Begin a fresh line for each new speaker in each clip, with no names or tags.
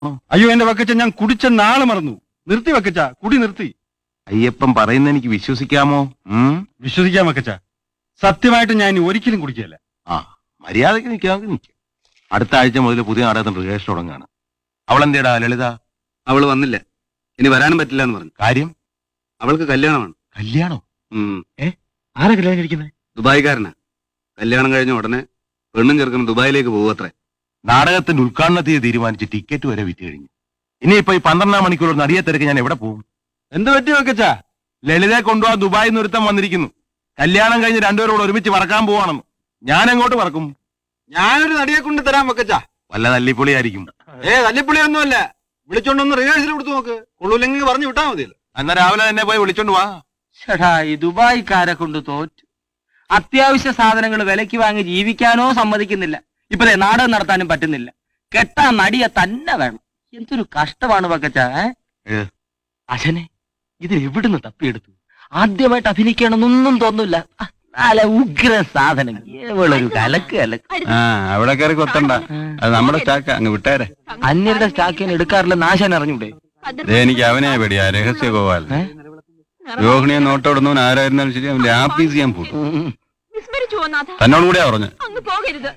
അയ്യോ എന്റെ വക്കച്ച ഞാൻ കുടിച്ച നാളെ മറന്നു നിർത്തി വക്കച്ച കുടി നിർത്തി
അയ്യപ്പൻ പറയുന്ന എനിക്ക് വിശ്വസിക്കാമോ ഉം
വിശ്വസിക്കാൻ വക്കച്ച സത്യമായിട്ട് ഞാൻ ഇനി ഒരിക്കലും കുടിക്കുകയല്ല
ആ മര്യാദക്ക് നിൽക്കാമെങ്കിൽ നിൽക്കാം അടുത്ത ആഴ്ച മുതൽ പുതിയ നാടകത്തിന് റിഹേഴ്സൽ തുടങ്ങുകയാണ് അവളെന്തേടാ ലളിത
അവള് വന്നില്ല ഇനി വരാനും പറ്റില്ല എന്ന് പറഞ്ഞു
കാര്യം
അവൾക്ക് കല്യാണമാണ്
കല്യാണം
ഉം.
ആരാ കല്യാണം കഴിക്കുന്നത്
ദുബായിക്കാരനാ കല്യാണം കഴിഞ്ഞ ഉടനെ പെണ്ണും ചെറുക്കനും ദുബായിലേക്ക് പോകുമത്രേ
നാടകത്തിന്റെ ഉദ്ഘാടന തീയതി തീരുമാനിച്ച് ടിക്കറ്റ് വരെ വിറ്റ് കഴിഞ്ഞു ഇനിയിപ്പോ ഈ പന്ത്രണ്ടാം മണിക്കൂർ നടിയെ തിരക്ക് ഞാൻ എവിടെ പോകും
എന്ത് പറ്റി വക്കച്ച
ലളിതയെ കൊണ്ടുപോകാൻ ദുബായിൽ ഒരുത്തം വന്നിരിക്കുന്നു കല്യാണം കഴിഞ്ഞ് രണ്ടുപേരോട് ഒരുമിച്ച് പറക്കാൻ പോവാണെന്ന് ഞാൻ എങ്ങോട്ട് പറക്കും
ഞാനൊരു നടിയെ കൊണ്ട് തരാൻ വക്കച്ച
വല്ല തല്ലിപ്പൊളിയായിരിക്കും
ഏ തല്ലിപ്പുള്ളിയൊന്നുമല്ല വിളിച്ചോണ്ടൊന്ന് റിഹേഴ്സൽ കൊടുത്തു നോക്ക് കൊള്ളൂല്ലെങ്കിൽ പറഞ്ഞു വിട്ടാ മതിയല്ലോ
എന്നാ രാവിലെ തന്നെ പോയി വിളിച്ചോണ്ട് വാ
ചേട്ടാ ഈ ദുബായിക്കാരെ കൊണ്ട് തോറ്റു അത്യാവശ്യ സാധനങ്ങൾ വിലയ്ക്ക് വാങ്ങി ജീവിക്കാനോ സമ്മതിക്കുന്നില്ല ഇപ്പൊ ദേ നാടകം നടത്താനും പറ്റുന്നില്ല കെട്ടാൻ നടിയെ തന്നെ വേണം എന്തൊരു കഷ്ടമാണ് പക്കച്ച
ഏ.
അശനെ ഇത് എവിടുന്ന് തപ്പിയെടുത്തു ആദ്യമായിട്ട് അഭിനയിക്കണമെന്നൊന്നും തോന്നില്ല നല്ല ഉഗ്ര സാധനം ഏവളൊരു കലക്ക് കലക്ക്
ആ അവിടെ കയറി കൊത്തണ്ട അത് നമ്മുടെ സ്റ്റാക്ക അങ്ങ് വിട്ടേരെ
അന്യരുടെ സ്റ്റാക്കിന് എടുക്കാറില്ല നാശൻ അറിഞ്ഞൂടെ
ദേ എനിക്ക് അവനെ പേടിയാ രഹസ്യ ഗോപാൽ
ഏ?
രോഹിണിയെ നോട്ടോടുന്നവൻ ആരായിരുന്നാലും ശരി അവന്റെ ആപ്പീസ് ഞാൻ പൂട്ടും
ഉം.
വിസ്മരിച്ചു നാഥ
തന്നോട് കൂടെയാ പറഞ്ഞു
അങ്ങ് പോകരുത്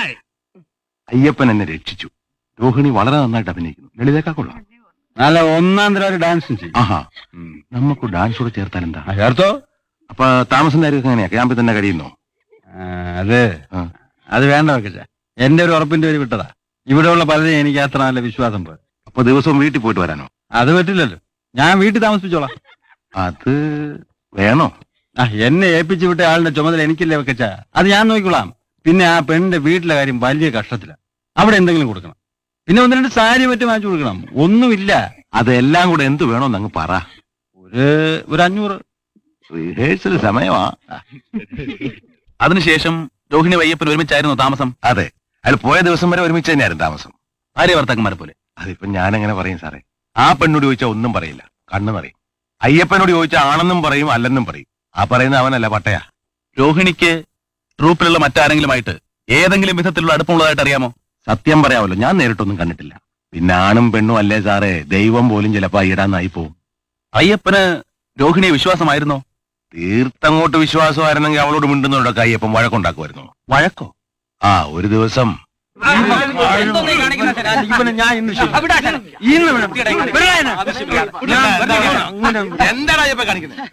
അയ്യപ്പൻ എന്നെ രക്ഷിച്ചു രോഹിണി വളരെ നന്നായിട്ട് അഭിനയിക്കുന്നു ലളിതേക്കാ കൊള്ളാം
നല്ല ഒന്നാം തരം ഒരു ഡാൻസും ചെയ്യും
ആഹാ നമുക്ക് ഡാൻസ് കൂടെ ചേർത്താൽ എന്താ
ആ, ചേർത്തോ
അപ്പൊ താമസം കാര്യമൊക്കെ എങ്ങനെയാ ക്യാമ്പിൽ തന്നെ കഴിയുന്നോ
ആ, അത്
ആ.
അത് വേണ്ട വെക്കച്ച എന്റെ ഒരു ഉറപ്പിന്റെ പേര് വിട്ടതാ ഇവിടെയുള്ള പലരെയും എനിക്ക് അത്ര നല്ല വിശ്വാസം പോയി
അപ്പൊ ദിവസവും വീട്ടിൽ പോയിട്ട് വരാനോ
അത് പറ്റില്ലല്ലോ ഞാൻ വീട്ടിൽ താമസിപ്പിച്ചോളാം
അത് വേണോ
ആ എന്നെ ഏൽപ്പിച്ചു വിട്ട ആളിന്റെ ചുമതല എനിക്കില്ലേ വെക്കച്ച അത് ഞാൻ നോക്കിക്കൊള്ളാം പിന്നെ ആ പെണ്ണിന്റെ വീട്ടിലെ കാര്യം വലിയ കഷ്ടത്തില അവിടെ എന്തെങ്കിലും കൊടുക്കണം പിന്നെ ഒന്ന് രണ്ട് സാരി മറ്റും വാങ്ങിച്ചു കൊടുക്കണം ഒന്നുമില്ല
അതെല്ലാം കൂടെ എന്ത് വേണോന്ന് അങ്ങ് പറ
ഒരു ഒരു അഞ്ഞൂറ്
റിഹേഴ്സൽ സമയമാ
അതിനുശേഷം രോഹിണി വയ്യപ്പൻ ഒരുമിച്ചായിരുന്നു താമസം
അതെ അയാൾ പോയ ദിവസം വരെ ഒരുമിച്ച് തന്നെയായിരുന്നു താമസം
ഭാര്യ ഭർത്താക്കന്മാരെ പോലെ
അതിപ്പോ ഞാൻ എങ്ങനെ പറയും സാറേ ആ പെണ്ണോട് ചോദിച്ചാൽ ഒന്നും പറയില്ല കണ്ണു പറയും അയ്യപ്പനോട് ചോദിച്ചാൽ ആണെന്നും പറയും അല്ലെന്നും പറയും ആ പറയുന്ന അവനല്ല പട്ടയാ
രോഹിണിക്ക് ട്രൂപ്പിലുള്ള മറ്റാരെങ്കിലുമായിട്ട് ഏതെങ്കിലും വിധത്തിലുള്ള അടുപ്പമുള്ളതായിട്ട് അറിയാമോ
സത്യം പറയാമല്ലോ ഞാൻ നേരിട്ടൊന്നും കണ്ടിട്ടില്ല പിന്നെ ആണും പെണ്ണും അല്ലേ സാറേ ദൈവം പോലും ചിലപ്പോ അയ്യടാന്നായി പോവും
അയ്യപ്പന് രോഹിണിയെ വിശ്വാസമായിരുന്നോ
തീർത്തങ്ങോട്ട് വിശ്വാസമായിരുന്നെങ്കിൽ അവളോട് മിണ്ടുന്നവരൊക്കെ അയ്യപ്പൻ വഴക്കുണ്ടാക്കുമായിരുന്നു
വഴക്കോ
ആ ഒരു ദിവസം
എന്തോന്നീ കാണിക്കുന്നെ അച്ഛനെ?
ഇവനെ ഞാൻ ഇന്ന് ശരി-
അവിടെ അച്ഛനെ.
ഇന്ന് വിടാം. വിടാം എന്നെ.
എന്താണ് അയ്യപ്പ കാണിക്കുന്നത്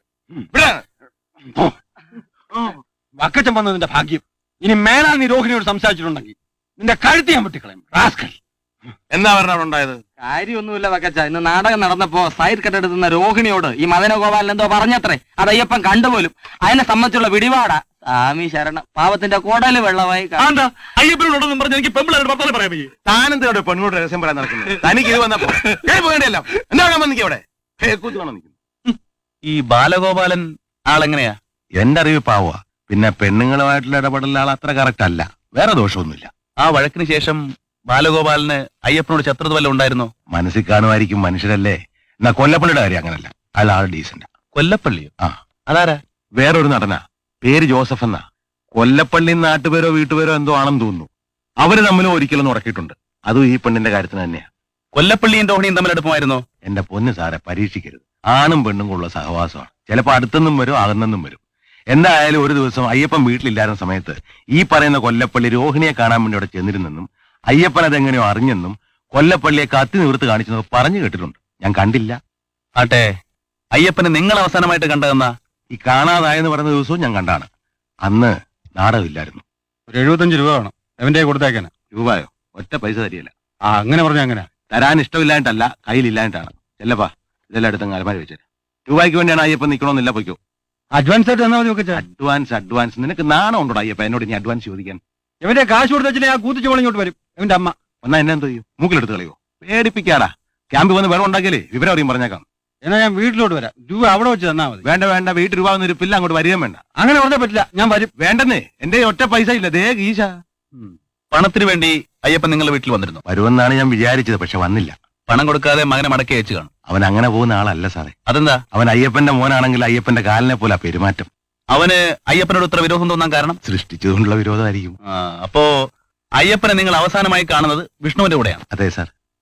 വക്കച്ചൻ വന്നതിന്റെ ഭാഗ്യം ഇനി മേലാൽ നീ രോഹിണിയോട് സംസാരിച്ചിട്ടുണ്ടെങ്കിൽ നിന്റെ കഴുത്ത് ഞാൻ വെട്ടിക്കളയും റാസ്കൽ
എന്താ പറഞ്ഞ അവിടെ ഉണ്ടായത്
കാര്യമൊന്നുമില്ല വക്കച്ച ഇന്ന് നാടകം നടന്നപ്പോ സൈഡ് കട്ടെടുത്തുന്ന രോഹിണിയോട് ഈ മദനഗോപാലൻ എന്തോ പറഞ്ഞത്രേ അത് അയ്യപ്പൻ കണ്ടുപോലും അതിനെ സംബന്ധിച്ചുള്ള പിടിപാടാ സ്വാമി ശരണം പാവത്തിന്റെ കോടല് വെള്ളമായി കാണും.
അയ്യപ്പനോടൊന്നും പറഞ്ഞ് എനിക്ക് പെമ്പിളായിട്ട് വർത്താനം പറയാൻ വയ്യേ
താനെന്താ പെണ്ണോട് രഹസ്യം പറയാൻ നടക്കുന്നത് തനിക്ക് ഇത് വന്നപ്പോ കേറി പോകണ്ടല്ലോ എന്താ കാണാൻ വന്നിക്കുക അവിടെ കൂത്ത് കാണാൻ നിൽക്കുന്നു
ഈ ബാലഗോപാലൻ ആളെങ്ങനെയാ
എന്റെ അറിവ് പാവുക പിന്നെ പെണ്ണുങ്ങളുമായിട്ടുള്ള ഇടപെടൽ ആൾ അത്ര കറക്റ്റ് അല്ല വേറെ ദോഷമൊന്നുമില്ല
ആ വഴക്കിന് ശേഷം ബാലഗോപാലന് അയ്യപ്പനോട് ശത്രുത വല്ലതും ഉണ്ടായിരുന്നോ
മനസ്സിൽ കാണുമായിരിക്കും മനുഷ്യരല്ലേ എന്നാ കൊല്ലപ്പള്ളിയുടെ കാര്യം അങ്ങനല്ല അയാൾ ആൾ ഡീസന്റ്
കൊല്ലപ്പള്ളിയോ
ആ.
അതാരാ
വേറൊരു നടനാ പേര് ജോസഫ് എന്നാ കൊല്ലപ്പള്ളി നാട്ടുപേരോ വീട്ടുപേരോ എന്തോ ആണെന്ന് തോന്നുന്നു അവര് തമ്മിലും ഒരിക്കലും ഉറക്കിയിട്ടുണ്ട് അതും ഈ പെണ്ണിന്റെ കാര്യത്തിന് തന്നെയാ
കൊല്ലപ്പള്ളിയും രോഹിണിയും തമ്മിൽ അടുപ്പമായിരുന്നോ
എന്റെ പൊന്ന് സാറെ പരീക്ഷിക്കരുത് ആണും പെണ്ണും ഉള്ള സഹവാസമാണ് ചിലപ്പോ അടുത്തുനിന്നും വരും അകന്നെന്നും വരും എന്തായാലും ഒരു ദിവസം അയ്യപ്പൻ വീട്ടിലില്ലായിരുന്ന സമയത്ത് ഈ പറയുന്ന കൊല്ലപ്പള്ളി രോഹിണിയെ കാണാൻ വേണ്ടി അവിടെ ചെന്നിരുന്നെന്നും അയ്യപ്പൻ അതെങ്ങനെയോ അറിഞ്ഞെന്നും കൊല്ലപ്പള്ളിയെ കത്തി നിവർത്ത് കാണിച്ചെന്ന് പറഞ്ഞു കേട്ടിട്ടുണ്ട് ഞാൻ കണ്ടില്ല
ആട്ടെ അയ്യപ്പനെ നിങ്ങൾ അവസാനമായിട്ട് കണ്ടതെന്നാ
ഈ കാണാതായെന്ന് പറയുന്ന ദിവസവും ഞാൻ കണ്ടാണ് അന്ന് നാടകമില്ലായിരുന്നു
ഒരു എഴുപത്തഞ്ച് രൂപ വേണം എവന്റെ കൊടുത്തേക്കാന്
രൂപയോ ഒറ്റ പൈസ തരികയില്ല
ആ അങ്ങനെ പറഞ്ഞ അങ്ങനെ
തരാൻ ഇഷ്ടമില്ലായിട്ടല്ല കയ്യിലില്ലായിട്ടാണ് ചെല്ലപ്പാ ഇതെല്ലാം എടുത്തങ്ങ് അലമാരി വെച്ചേരാ രൂപയ്ക്ക് വേണ്ടിയാണ് അയ്യപ്പൻ നിൽക്കണമെന്നില്ല പൊയ്ക്കോ
അഡ്വാൻസ് ആയിട്ട് തന്നാ മതി വെക്കച്ച
അഡ്വാൻസ് അഡ്വാൻസ് നിനക്ക് നാണം ഉണ്ടോ അയ്യപ്പ എന്നോട് ഇനി അഡ്വാൻസ് ചോദിക്കാൻ
ഇവന്റെ കാശ് കൊടുത്ത വെച്ചിട്ട് ആ കൂത്തിച്ചോളം ഇങ്ങോട്ട് വരും ഇവന്റെ അമ്മ
എന്നാ എന്നെ എന്തോ ചെയ്യും മൂക്കിലെടുത്ത് കളയോ പേടിപ്പിക്കാടാ ക്യാമ്പിൽ വന്ന് വെള്ളം ഉണ്ടാക്കിയാലേ വിവരം അറിയും പറഞ്ഞേക്കാം
എന്നാ ഞാൻ വീട്ടിലോട്ട് വരാം രൂപ അവിടെ വെച്ച് തന്നാ മതി
വേണ്ട വേണ്ട വീട്ടിൽ രൂപ ഒന്നും ഇരിപ്പില്ല അങ്ങോട്ട് വരികയും വേണ്ട
അങ്ങനെ പറഞ്ഞാൽ പറ്റില്ല ഞാൻ വരും
വേണ്ടെന്നേ എന്റെ ഒറ്റ പൈസ ഇല്ല ദേ ഗീശ
പണത്തിന് വേണ്ടി അയ്യപ്പൻ നിങ്ങളുടെ വീട്ടിൽ വന്നിരുന്നു
വരുമെന്നാണ് ഞാൻ വിചാരിച്ചത് പക്ഷെ വന്നില്ല
പണം കൊടുക്കാതെ മകനെ മടക്കി അയച്ചു കാണും
അവൻ അങ്ങനെ പോകുന്ന ആളല്ല സാറേ
അതെന്താ
അവൻ അയ്യപ്പന്റെ മോനാണെങ്കിൽ അയ്യപ്പന്റെ കാലിനെ പോലെ പെരുമാറ്റം
അവന് അയ്യപ്പനോട് ഇത്ര വിരോധം തോന്നാൻ കാരണം
സൃഷ്ടിച്ചതുകൊണ്ടുള്ള വിരോധമായിരിക്കും
ആ, അപ്പോ അയ്യപ്പനെ നിങ്ങൾ അവസാനമായി കാണുന്നത് വിഷ്ണുവിന്റെ കൂടെയാണ്
അതെ സാർ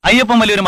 അയ്യപ്പൻ വലിയൊരു